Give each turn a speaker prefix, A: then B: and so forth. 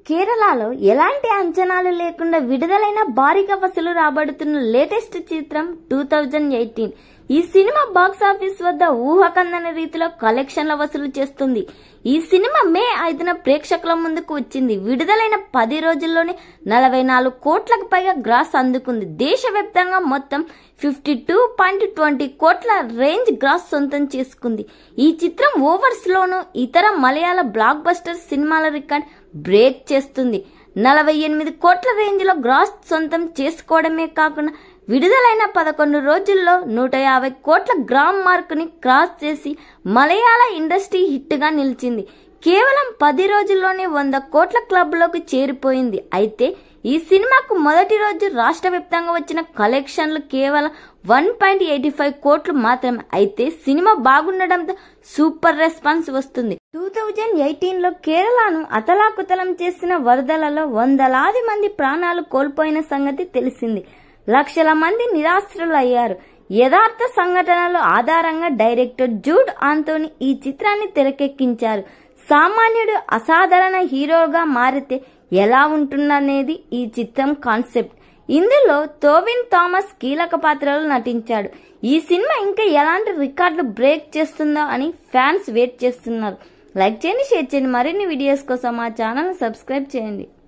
A: కేరళలో ఎలాంటి అంచనాలు లేకుండా విడుదలైన భారీగా వసూలు రాబడుతున్న లేటెస్ట్ చిత్రం టూ థౌజండ్ ఎయిటీన్ ఈ సినిమా బాక్స్ ఆఫీస్ వద్ద ఊహకందని రీతిలో కలెక్షన్ల వసూలు చేస్తుంది ఈ సినిమా మే ఐదున ప్రేక్షకుల ముందుకు వచ్చింది విడుదలైన పది రోజుల్లోనే నలభై నాలుగు కోట్లకు పైగా గ్రాస్ అందుకుంది దేశవ్యాప్తంగా మొత్తం ఫిఫ్టీ టూ పాయింట్ ట్వంటీ కోట్ల రేంజ్ గ్రాస్ సొంతం చేసుకుంది ఈ చిత్రం ఓవర్స్ లోను ఇతర మలయాళ బ్లాక్ బస్టర్ సినిమాల రికార్డ్ బ్రేక్ చేస్తుంది నలభై ఎనిమిది కోట్ల రేంజ్లో గ్రాస్ సొంతం చేసుకోవడమే కాకుండా విడుదలైన పదకొండు రోజుల్లో నూట యాభై కోట్ల గ్రామ్ మార్కుని క్రాస్ చేసి మలయాళ ఇండస్ట్రీ హిట్గా నిలిచింది కేవలం పది రోజుల్లోనే వంద కోట్ల క్లబ్లోకి చేరిపోయింది అయితే ఈ సినిమాకు మొదటి రోజు రాష్ట్ర వ్యాప్తంగా వచ్చిన కలెక్షన్లు కేవలం వన్ పాయింట్ ఎయిటీ ఫైవ్ కోట్లు మాత్రమే అయితే సినిమా బాగుండడంతో సూపర్ రెస్పాన్స్ వస్తుంది టూ థౌజండ్ ఎయిటీన్ లో కేరళను అతలాకుతలం చేసిన వరదలలో వందలాది మంది ప్రాణాలు కోల్పోయిన సంగతి తెలిసింది లక్షల మంది నిరాశ్రులయ్యారు యథార్థ సంఘటనల ఆధారంగా డైరెక్టర్ జూడ్ ఆంటోని ఈ చిత్రాన్ని తెరకెక్కించారు సామాన్యుడు అసాధారణ హీరోగా మారితే ఎలా ఉంటుందనేది ఈ చిత్రం కాన్సెప్ట్ ఇందులో తోవిన్ థామస్ కీలక పాత్రలో నటించాడు ఈ సినిమా ఇంకా ఎలాంటి రికార్డులు బ్రేక్ చేస్తుందో అని ఫ్యాన్స్ వెయిట్ చేస్తున్నారు లైక్ చేయండి షేర్ చేయండి మరిన్ని వీడియోస్ కోసం మా ఛానల్ సబ్స్క్రైబ్ చేయండి